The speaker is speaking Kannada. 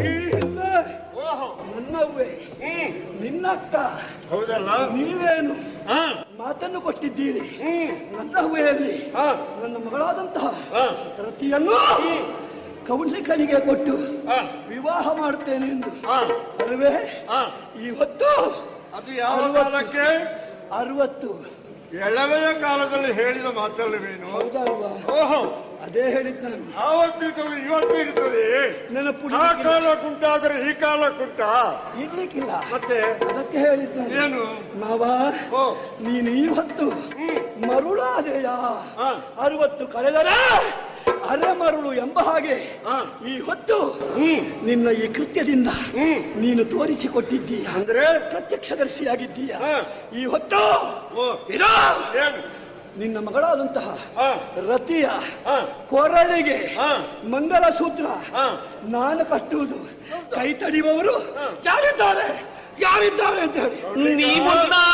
ಈ ಹಿಂದೆ ಓಹೋ ನನ್ನವ್ವೆ ಹ್ಮ್ ನಿನ್ನಕ್ಕ ಹೌದಲ್ಲ ನೀವೇನು ಹಾ ಮಾತನ್ನು ಕೊಟ್ಟಿದ್ದೀರಿ ಹ್ಮ್ ನನ್ನ ಹೂವೆಯಲ್ಲಿ ಹಾ ನನ್ನ ಮಗಳಾದಂತಹ ಹಾ ರತಿಯನ್ನು ಕೌಲಿಕನಿಗೆ ಕೊಟ್ಟು ಹಾ ವಿವಾಹ ಮಾಡುತ್ತೇನೆ ಎಂದು ಹಾ ಅಲ್ವೇ ಹಾ ಇವತ್ತು ಅದು ಯಾವ ಅರವತ್ತು. ಕಾಲಕ್ಕೆ ಅರವತ್ತು ಎಳವೆಯ ಕಾಲದಲ್ಲಿ ಹೇಳಿದ ಮಾತಲ್ಲವೇನು ಹೌದಲ್ವಾ ಓಹೋ ಅದೇ ಹೇಳಿದ್ ನಾನು ಆವತ್ತು ಇರ್ತದೆ ಇವತ್ತು ಇರ್ತದೆ ನೆನಪು ಆ ಕಾಲ ಕುಂಟಾದ್ರೆ ಈ ಕಾಲ ಕುಂಟ ಇರ್ಲಿಕ್ಕಿಲ್ಲ ಮತ್ತೆ ಅದಕ್ಕೆ ಹೇಳಿದ್ ನಾನು ಏನು ಮಾವ ಓ ನೀನು ಈ ಹೊತ್ತು ಮರುಳಾದೆಯ ಹಾ. ಅರವತ್ತು ಕಳೆದರೆ ಅರೆ ಮರುಳು ಎಂಬ ಹಾಗೆ ಹಾ. ಈ ಹೊತ್ತು ಹ್ಮ್ ನಿನ್ನ ಈ ಕೃತ್ಯದಿಂದ ಹ್ಮ್ ನೀನು ತೋರಿಸಿಕೊಟ್ಟಿದ್ದೀಯ ಅಂದ್ರೆ ಪ್ರತ್ಯಕ್ಷದರ್ಶಿಯಾಗಿದ್ದೀಯ ಹಾ. ಈ ಹೊತ್ತು ಓ ಇದೋ ಏನು ನಿನ್ನ ಮಗಳಾದಂತಹ ಹಾ ರತಿಯ ಹಾ. ಕೊರಳಿಗೆ ಹಾ. ಮಂಗಲ ಸೂತ್ರ ಹಾ. ನಾನು ಕಟ್ಟುವುದು ಕೈ ತಡೆಯುವವರು ಯಾರಿದ್ದಾರೆ ಯಾರಿದ್ದಾರೆ ಅಂತ ಹೇಳಿ ನೀ ಮುನ್ನ